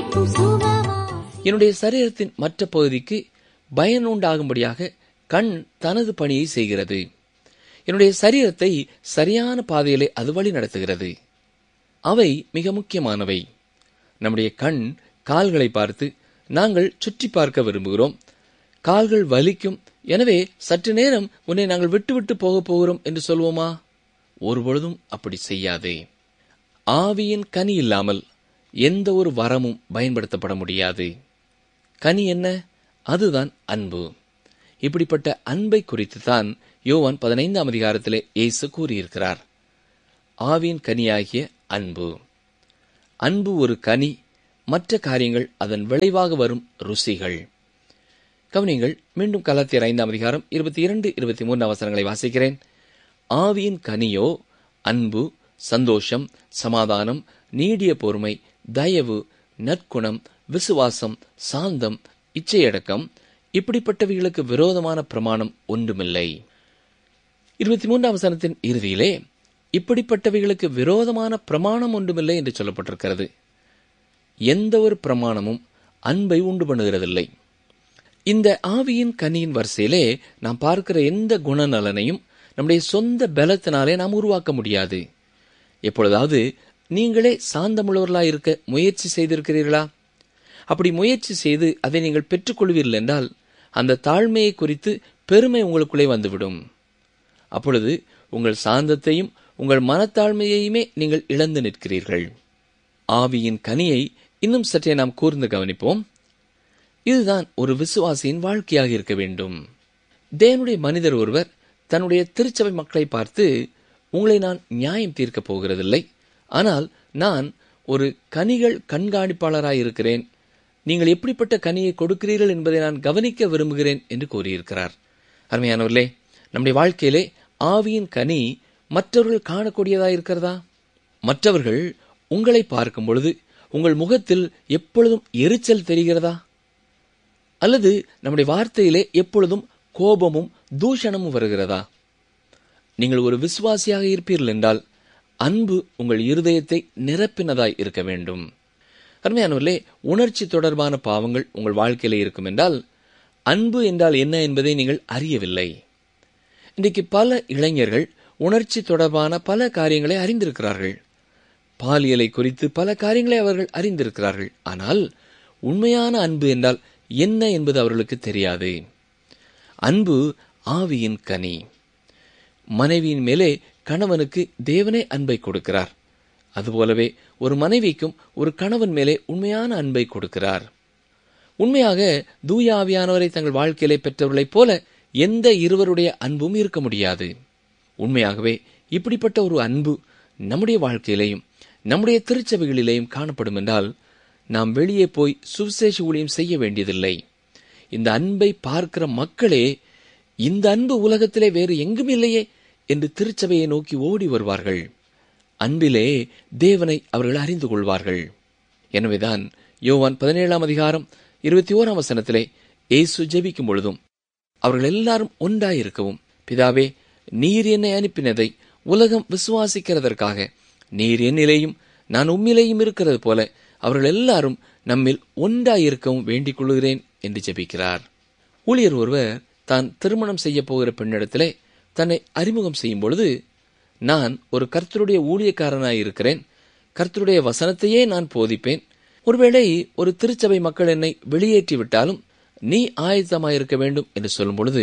நடத்தும் சுகமா என்னுடைய சரீரத்தின் மற்ற பகுதிக்கு பயன் உண்டாகும்படியாக கண் தனது பணியை செய்கிறது என்னுடைய சரீரத்தை சரியான பாதையிலே அது வழி நடத்துகிறது அவை மிக முக்கியமானவை நம்முடைய கண் கால்களை பார்த்து நாங்கள் சுற்றி பார்க்க விரும்புகிறோம் கால்கள் வலிக்கும் எனவே சற்று நேரம் உன்னை நாங்கள் விட்டுவிட்டு போகப் போகிறோம் என்று சொல்வோமா ஒருபொழுதும் அப்படி செய்யாதே ஆவியின் கனி இல்லாமல் எந்த ஒரு வரமும் பயன்படுத்தப்பட முடியாது கனி என்ன அதுதான் அன்பு இப்படிப்பட்ட அன்பை குறித்து தான் யோவான் பதினைந்தாம் அதிகாரத்திலே இயேசு கூறியிருக்கிறார் ஆவியின் கனியாகிய அன்பு அன்பு ஒரு கனி மற்ற காரியங்கள் அதன் விளைவாக வரும் ருசிகள் கவனியங்கள் மீண்டும் கலாத்தியர் ஐந்தாம் அதிகாரம் இருபத்தி இரண்டு இருபத்தி மூன்று அவசரங்களை வாசிக்கிறேன் ஆவியின் கனியோ அன்பு சந்தோஷம் சமாதானம் நீடிய பொறுமை தயவு நற்குணம் விசுவாசம் சாந்தம் இச்சையடக்கம் இப்படிப்பட்டவைகளுக்கு விரோதமான பிரமாணம் ஒன்றுமில்லை இருபத்தி மூன்றாம் வசனத்தின் இறுதியிலே இப்படிப்பட்டவைகளுக்கு விரோதமான பிரமாணம் ஒன்றுமில்லை என்று சொல்லப்பட்டிருக்கிறது எந்த ஒரு பிரமாணமும் அன்பை உண்டு பண்ணுகிறதில்லை இந்த ஆவியின் கனியின் வரிசையிலே நாம் பார்க்கிற எந்த குணநலனையும் நம்முடைய சொந்த பலத்தினாலே நாம் உருவாக்க முடியாது எப்பொழுதாவது நீங்களே சாந்தமுள்ளவர்களாய் இருக்க முயற்சி செய்திருக்கிறீர்களா அப்படி முயற்சி செய்து அதை நீங்கள் பெற்றுக்கொள்வீர்கள் என்றால் அந்த தாழ்மையை குறித்து பெருமை உங்களுக்குள்ளே வந்துவிடும் அப்பொழுது உங்கள் சாந்தத்தையும் உங்கள் மனத்தாழ்மையையுமே நீங்கள் இழந்து நிற்கிறீர்கள் ஆவியின் கனியை இன்னும் சற்றே நாம் கூர்ந்து கவனிப்போம் இதுதான் ஒரு விசுவாசியின் வாழ்க்கையாக இருக்க வேண்டும் தேவனுடைய மனிதர் ஒருவர் தன்னுடைய திருச்சபை மக்களை பார்த்து உங்களை நான் நியாயம் தீர்க்கப் போகிறதில்லை ஆனால் நான் ஒரு கனிகள் கண்காணிப்பாளராய் இருக்கிறேன் நீங்கள் எப்படிப்பட்ட கனியை கொடுக்கிறீர்கள் என்பதை நான் கவனிக்க விரும்புகிறேன் என்று கூறியிருக்கிறார் அருமையானவர்களே நம்முடைய வாழ்க்கையிலே ஆவியின் கனி மற்றவர்கள் காணக்கூடியதா இருக்கிறதா மற்றவர்கள் உங்களை பார்க்கும் பொழுது உங்கள் முகத்தில் எப்பொழுதும் எரிச்சல் தெரிகிறதா அல்லது நம்முடைய வார்த்தையிலே எப்பொழுதும் கோபமும் தூஷணமும் வருகிறதா நீங்கள் ஒரு விசுவாசியாக இருப்பீர்கள் என்றால் அன்பு உங்கள் இருதயத்தை நிரப்பினதாய் இருக்க வேண்டும் அருமையானவர்களே உணர்ச்சி தொடர்பான பாவங்கள் உங்கள் வாழ்க்கையில இருக்கும் என்றால் அன்பு என்றால் என்ன என்பதை நீங்கள் அறியவில்லை இன்றைக்கு பல இளைஞர்கள் உணர்ச்சி தொடர்பான பல காரியங்களை அறிந்திருக்கிறார்கள் பாலியலை குறித்து பல காரியங்களை அவர்கள் அறிந்திருக்கிறார்கள் ஆனால் உண்மையான அன்பு என்றால் என்ன என்பது அவர்களுக்கு தெரியாது அன்பு ஆவியின் கனி மனைவியின் மேலே கணவனுக்கு தேவனே அன்பை கொடுக்கிறார் அதுபோலவே ஒரு மனைவிக்கும் ஒரு கணவன் மேலே உண்மையான அன்பை கொடுக்கிறார் உண்மையாக தூய ஆவியானவரை தங்கள் வாழ்க்கையிலே பெற்றவர்களைப் போல எந்த இருவருடைய அன்பும் இருக்க முடியாது உண்மையாகவே இப்படிப்பட்ட ஒரு அன்பு நம்முடைய வாழ்க்கையிலேயும் நம்முடைய திருச்சபைகளிலேயும் காணப்படும் என்றால் நாம் வெளியே போய் சுவிசேஷ ஊழியம் செய்ய வேண்டியதில்லை இந்த அன்பை பார்க்கிற மக்களே இந்த அன்பு உலகத்திலே வேறு எங்கும் இல்லையே என்று திருச்சபையை நோக்கி ஓடி வருவார்கள் அன்பிலே தேவனை அவர்கள் அறிந்து கொள்வார்கள் எனவேதான் யோவான் பதினேழாம் அதிகாரம் இருபத்தி ஓராம் வசனத்திலே இயேசு ஜெபிக்கும் பொழுதும் அவர்கள் எல்லாரும் ஒன்றாயிருக்கவும் பிதாவே நீர் என்னை அனுப்பினதை உலகம் விசுவாசிக்கிறதற்காக நீர் என்னிலேயும் நான் உம்மிலேயும் இருக்கிறது போல அவர்கள் எல்லாரும் நம்மில் ஒன்றாயிருக்கவும் வேண்டிக் கொள்கிறேன் என்று ஜெபிக்கிறார் ஊழியர் ஒருவர் தான் திருமணம் செய்ய போகிற பெண்ணிடத்திலே தன்னை அறிமுகம் செய்யும் பொழுது நான் ஒரு கர்த்தருடைய ஊழியக்காரனாய் இருக்கிறேன் கர்த்தருடைய வசனத்தையே நான் போதிப்பேன் ஒருவேளை ஒரு திருச்சபை மக்கள் என்னை வெளியேற்றி விட்டாலும் நீ ஆயத்தமாயிருக்க வேண்டும் என்று சொல்லும் பொழுது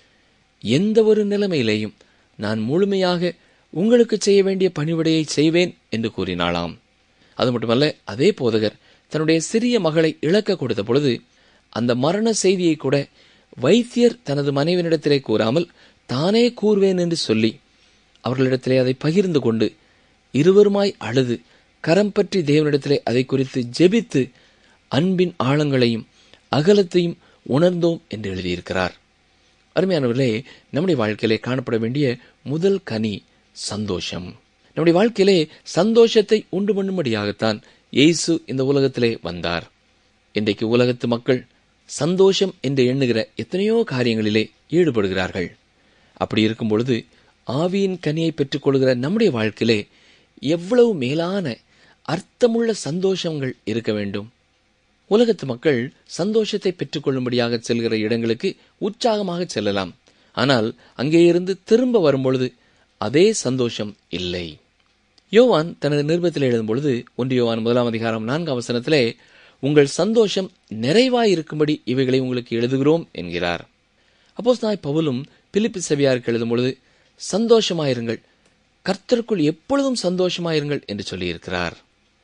எந்த ஒரு நிலைமையிலேயும் நான் முழுமையாக உங்களுக்கு செய்ய வேண்டிய பணிவிடையை செய்வேன் என்று கூறினாளாம் அது மட்டுமல்ல அதே போதகர் தன்னுடைய சிறிய மகளை இழக்க கொடுத்த பொழுது அந்த மரண செய்தியை கூட வைத்தியர் தனது மனைவியிடத்திலே கூறாமல் தானே கூறுவேன் என்று சொல்லி அவர்களிடத்திலே அதை பகிர்ந்து கொண்டு இருவருமாய் அழுது கரம் பற்றி தேவனிடத்திலே அதை குறித்து ஜெபித்து அன்பின் ஆழங்களையும் அகலத்தையும் உணர்ந்தோம் என்று எழுதியிருக்கிறார் அருமையானவர்களே நம்முடைய வாழ்க்கையிலே காணப்பட வேண்டிய முதல் கனி சந்தோஷம் நம்முடைய வாழ்க்கையிலே சந்தோஷத்தை உண்டு பண்ணும்படியாகத்தான் இயேசு இந்த உலகத்திலே வந்தார் இன்றைக்கு உலகத்து மக்கள் சந்தோஷம் என்று எண்ணுகிற எத்தனையோ காரியங்களிலே ஈடுபடுகிறார்கள் அப்படி இருக்கும் பொழுது ஆவியின் கனியை பெற்றுக்கொள்கிற நம்முடைய வாழ்க்கையிலே எவ்வளவு மேலான அர்த்தமுள்ள சந்தோஷங்கள் இருக்க வேண்டும் உலகத்து மக்கள் சந்தோஷத்தை பெற்றுக்கொள்ளும்படியாக செல்கிற இடங்களுக்கு உற்சாகமாக செல்லலாம் ஆனால் அங்கே இருந்து திரும்ப வரும்பொழுது அதே சந்தோஷம் இல்லை யோவான் தனது நிருபத்தில் எழுதும் பொழுது ஒன்று யோவான் முதலாம் அதிகாரம் நான்காம் வசனத்திலே உங்கள் சந்தோஷம் நிறைவாய் இருக்கும்படி இவைகளை உங்களுக்கு எழுதுகிறோம் என்கிறார் அப்போஸ் நாய் பவுலும் பிலிப்பி செவியாருக்கு எழுதும் பொழுது சந்தோஷமாயிருங்கள் கர்த்தருக்குள் எப்பொழுதும் சந்தோஷமாயிருங்கள் என்று சொல்லியிருக்கிறார்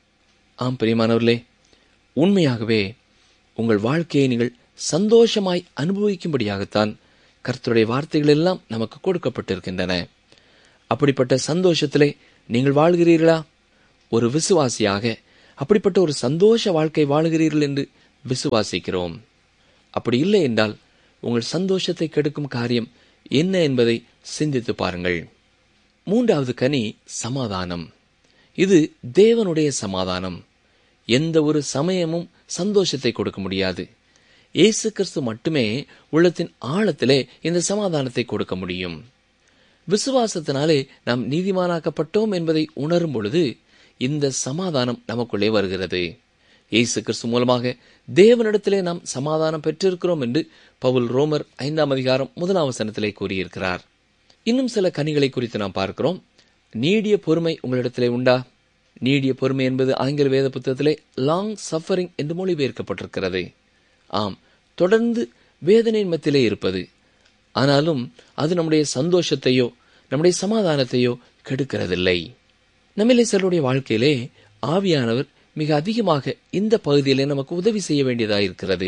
ஆம் பிரியமானவர்களே உண்மையாகவே உங்கள் வாழ்க்கையை நீங்கள் சந்தோஷமாய் அனுபவிக்கும்படியாகத்தான் கர்த்தருடைய வார்த்தைகள் எல்லாம் நமக்கு கொடுக்கப்பட்டிருக்கின்றன அப்படிப்பட்ட சந்தோஷத்திலே நீங்கள் வாழ்கிறீர்களா ஒரு விசுவாசியாக அப்படிப்பட்ட ஒரு சந்தோஷ வாழ்க்கை வாழுகிறீர்கள் என்று விசுவாசிக்கிறோம் அப்படி இல்லை என்றால் உங்கள் சந்தோஷத்தை கெடுக்கும் காரியம் என்ன என்பதை சிந்தித்து பாருங்கள் மூன்றாவது கனி சமாதானம் இது தேவனுடைய சமாதானம் எந்த ஒரு சமயமும் சந்தோஷத்தை கொடுக்க முடியாது இயேசு கிறிஸ்து மட்டுமே உள்ளத்தின் ஆழத்திலே இந்த சமாதானத்தை கொடுக்க முடியும் விசுவாசத்தினாலே நாம் நீதிமானாக்கப்பட்டோம் என்பதை உணரும் பொழுது இந்த சமாதானம் நமக்குள்ளே வருகிறது இயேசு கிறிஸ்து மூலமாக தேவனிடத்திலே நாம் சமாதானம் பெற்றிருக்கிறோம் என்று பவுல் ரோமர் ஐந்தாம் அதிகாரம் முதலாம் வசனத்திலே கூறியிருக்கிறார் இன்னும் சில கனிகளை குறித்து நாம் பார்க்கிறோம் நீடிய பொறுமை உங்களிடத்திலே உண்டா நீடிய பொறுமை என்பது ஆங்கில வேத புத்தகத்திலே லாங் சஃபரிங் என்று மொழிபெயர்க்கப்பட்டிருக்கிறது ஆம் தொடர்ந்து வேதனையின் மத்தியிலே இருப்பது ஆனாலும் அது நம்முடைய சந்தோஷத்தையோ நம்முடைய சமாதானத்தையோ கெடுக்கிறதில்லை நம்மிலே சிலருடைய வாழ்க்கையிலே ஆவியானவர் மிக அதிகமாக இந்த பகுதியிலே நமக்கு உதவி செய்ய வேண்டியதாயிருக்கிறது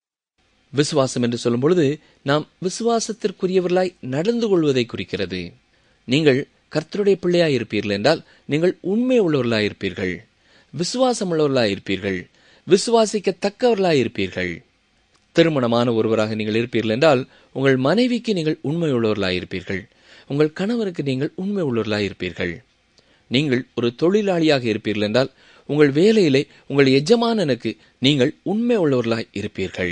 விசுவாசம் என்று சொல்லும் பொழுது நாம் விசுவாசத்திற்குரியவர்களாய் நடந்து கொள்வதை குறிக்கிறது நீங்கள் கர்த்தருடைய பிள்ளையாய் இருப்பீர்கள் என்றால் நீங்கள் உண்மை உள்ளவர்களாய் இருப்பீர்கள் விசுவாசம் உள்ளவர்களாய் இருப்பீர்கள் விசுவாசிக்கத்தக்கவர்களாய் இருப்பீர்கள் திருமணமான ஒருவராக நீங்கள் இருப்பீர்கள் என்றால் உங்கள் மனைவிக்கு நீங்கள் உண்மை உள்ளவர்களாய் இருப்பீர்கள் உங்கள் கணவருக்கு நீங்கள் உண்மை உள்ளவர்களாய் இருப்பீர்கள் நீங்கள் ஒரு தொழிலாளியாக இருப்பீர்கள் என்றால் உங்கள் வேலையிலே உங்கள் எஜமானனுக்கு நீங்கள் உண்மை உள்ளவர்களாய் இருப்பீர்கள்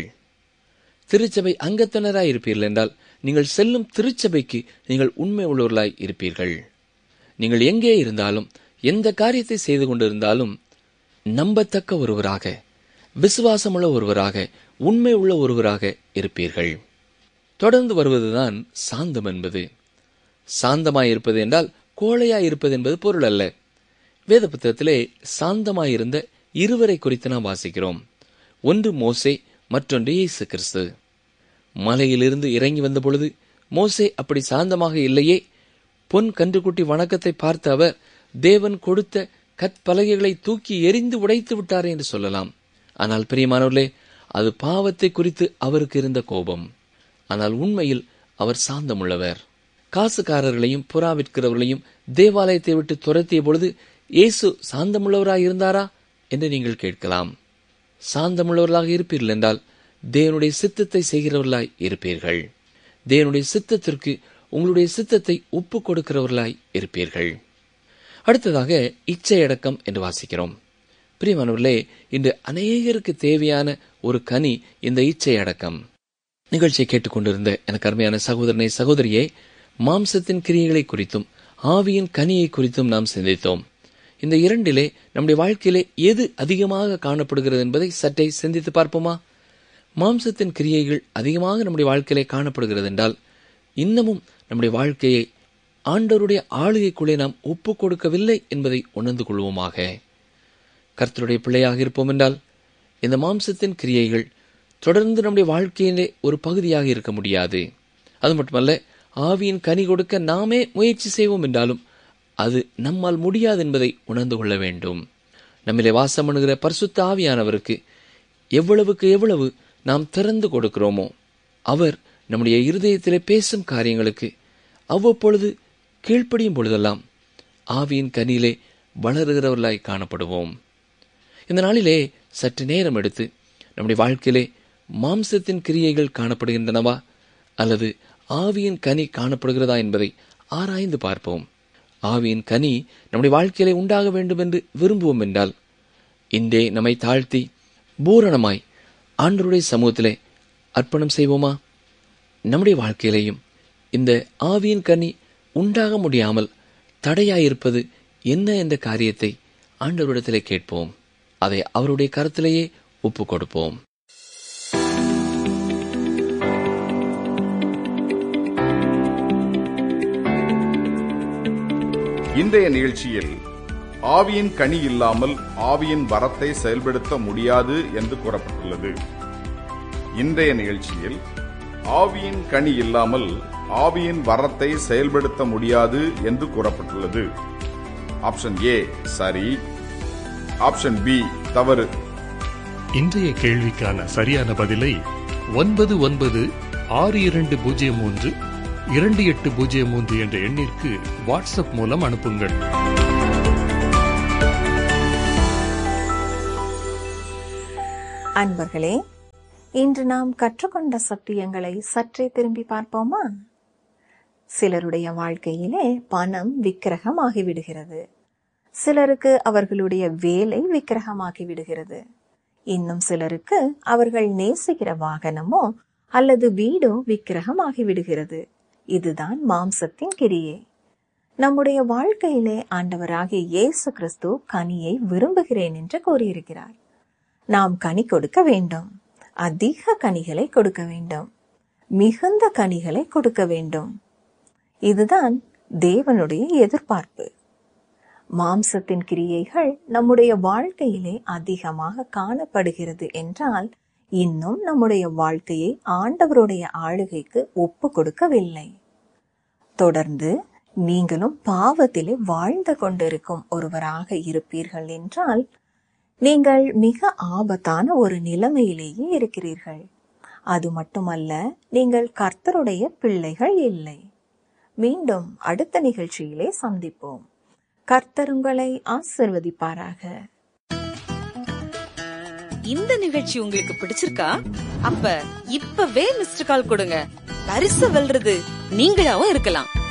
திருச்சபை அங்கத்தினராய் இருப்பீர்கள் என்றால் நீங்கள் செல்லும் திருச்சபைக்கு நீங்கள் உண்மை உள்ளவர்களாய் இருப்பீர்கள் நீங்கள் எங்கே இருந்தாலும் எந்த காரியத்தை செய்து கொண்டிருந்தாலும் நம்பத்தக்க ஒருவராக விசுவாசமுள்ள ஒருவராக உண்மை உள்ள ஒருவராக இருப்பீர்கள் தொடர்ந்து வருவதுதான் சாந்தம் என்பது சாந்தமாய் இருப்பது என்றால் கோழையாய் இருப்பது என்பது பொருள் அல்ல வேத புத்தகத்திலே சாந்தமாயிருந்த இருவரை குறித்து நாம் வாசிக்கிறோம் ஒன்று மோசே மற்றொன்று இயேசு கிறிஸ்து மலையிலிருந்து இறங்கி வந்த பொழுது மோசே அப்படி சாந்தமாக இல்லையே பொன் கன்றுக்குட்டி வணக்கத்தை பார்த்த அவர் தேவன் கொடுத்த கற்பலகைகளை தூக்கி எரிந்து உடைத்து விட்டாரே என்று சொல்லலாம் ஆனால் பிரியமானவர்களே அது பாவத்தை குறித்து அவருக்கு இருந்த கோபம் ஆனால் உண்மையில் அவர் சாந்தமுள்ளவர் காசுக்காரர்களையும் புறா விற்கிறவர்களையும் தேவாலயத்தை விட்டு துரத்திய பொழுது இயேசு சாந்தமுள்ளவராய் இருந்தாரா என்று நீங்கள் கேட்கலாம் சாந்தமுள்ளவர்களாக இருப்பீர்கள் என்றால் தேவனுடைய சித்தத்தை செய்கிறவர்களாய் இருப்பீர்கள் தேவனுடைய சித்தத்திற்கு உங்களுடைய சித்தத்தை ஒப்பு கொடுக்கிறவர்களாய் இருப்பீர்கள் அடுத்ததாக இச்சையடக்கம் என்று வாசிக்கிறோம் பிரியமானவர்களே இன்று அநேகருக்கு தேவையான ஒரு கனி இந்த இச்சை அடக்கம் நிகழ்ச்சியை கேட்டுக்கொண்டிருந்த எனக்கு அருமையான சகோதரனை சகோதரியே மாம்சத்தின் கிரியைகளை குறித்தும் ஆவியின் கனியை குறித்தும் நாம் சிந்தித்தோம் இந்த இரண்டிலே நம்முடைய வாழ்க்கையிலே எது அதிகமாக காணப்படுகிறது என்பதை சற்றே சிந்தித்து பார்ப்போமா மாம்சத்தின் கிரியைகள் அதிகமாக நம்முடைய வாழ்க்கையிலே காணப்படுகிறது என்றால் இன்னமும் நம்முடைய வாழ்க்கையை ஆண்டவருடைய ஆளுகைக்குள்ளே நாம் ஒப்புக் கொடுக்கவில்லை என்பதை உணர்ந்து கொள்வோமாக கர்த்தருடைய பிள்ளையாக இருப்போம் என்றால் இந்த மாம்சத்தின் கிரியைகள் தொடர்ந்து நம்முடைய வாழ்க்கையிலே ஒரு பகுதியாக இருக்க முடியாது அது மட்டுமல்ல ஆவியின் கனி கொடுக்க நாமே முயற்சி செய்வோம் என்றாலும் அது நம்மால் முடியாது என்பதை உணர்ந்து கொள்ள வேண்டும் நம்மிலே வாசம் பண்ணுகிற பரிசுத்த ஆவியானவருக்கு எவ்வளவுக்கு எவ்வளவு நாம் திறந்து கொடுக்கிறோமோ அவர் நம்முடைய இருதயத்திலே பேசும் காரியங்களுக்கு அவ்வப்பொழுது கீழ்ப்படியும் பொழுதெல்லாம் ஆவியின் கனியிலே வளருகிறவர்களாய் காணப்படுவோம் இந்த நாளிலே சற்று நேரம் எடுத்து நம்முடைய வாழ்க்கையிலே மாம்சத்தின் கிரியைகள் காணப்படுகின்றனவா அல்லது ஆவியின் கனி காணப்படுகிறதா என்பதை ஆராய்ந்து பார்ப்போம் ஆவியின் கனி நம்முடைய வாழ்க்கையிலே உண்டாக வேண்டும் என்று விரும்புவோம் என்றால் இன்றே நம்மை தாழ்த்தி பூரணமாய் ஆண்டருடைய சமூகத்திலே அர்ப்பணம் செய்வோமா நம்முடைய வாழ்க்கையிலேயும் இந்த ஆவியின் கனி உண்டாக முடியாமல் தடையாயிருப்பது என்ன என்ற காரியத்தை ஆண்டவரிடத்திலே கேட்போம் அதை அவருடைய கருத்திலேயே ஒப்புக் கொடுப்போம் இன்றைய நிகழ்ச்சியில் ஆவியின் கனி இல்லாமல் ஆவியின் வரத்தை செயல்படுத்த முடியாது என்று கூறப்பட்டுள்ளது இன்றைய நிகழ்ச்சியில் ஆவியின் கனி இல்லாமல் ஆவியின் வரத்தை செயல்படுத்த முடியாது என்று கூறப்பட்டுள்ளது ஆப்ஷன் ஏ சரி ஆப்ஷன் பி தவறு இன்றைய கேள்விக்கான சரியான பதிலை ஒன்பது ஒன்பது ஆறு இரண்டு பூஜ்ஜியம் மூன்று இரண்டு எட்டு பூஜ்ஜியம் மூன்று என்ற எண்ணிற்கு வாட்ஸ்அப் மூலம் அனுப்புங்கள் அன்பர்களே இன்று நாம் கற்றுக்கொண்ட சத்தியங்களை சற்றே திரும்பி பார்ப்போமா சிலருடைய வாழ்க்கையிலே பணம் விக்கிரகமாகி விடுகிறது சிலருக்கு அவர்களுடைய வேலை விக்கிரகமாகி விடுகிறது இன்னும் சிலருக்கு அவர்கள் நேசிக்கிற வாகனமோ அல்லது வீடோ விக்கிரகமாகி விடுகிறது இதுதான் மாம்சத்தின் கிரியே நம்முடைய வாழ்க்கையிலே ஆண்டவராகிய இயேசு கிறிஸ்து கனியை விரும்புகிறேன் என்று கூறியிருக்கிறார் நாம் கனி கொடுக்க வேண்டும் அதிக கனிகளை கொடுக்க வேண்டும் மிகுந்த கனிகளை கொடுக்க வேண்டும் இதுதான் தேவனுடைய எதிர்பார்ப்பு மாம்சத்தின் கிரியைகள் நம்முடைய வாழ்க்கையிலே அதிகமாக காணப்படுகிறது என்றால் இன்னும் நம்முடைய வாழ்க்கையை ஆண்டவருடைய ஆளுகைக்கு ஒப்பு கொடுக்கவில்லை தொடர்ந்து நீங்களும் பாவத்திலே வாழ்ந்து கொண்டிருக்கும் ஒருவராக இருப்பீர்கள் என்றால் நீங்கள் மிக ஆபத்தான ஒரு நிலைமையிலேயே இருக்கிறீர்கள் அது மட்டுமல்ல நீங்கள் கர்த்தருடைய பிள்ளைகள் இல்லை மீண்டும் அடுத்த நிகழ்ச்சியிலே சந்திப்போம் கர்த்தர் உங்களை ஆசிர்வதிப்பாராக இந்த நிகழ்ச்சி உங்களுக்கு பிடிச்சிருக்கா அப்ப இப்பவே மிஸ்டர் கால் கொடுங்க பரிசு வெல்றது நீங்களாவும் இருக்கலாம்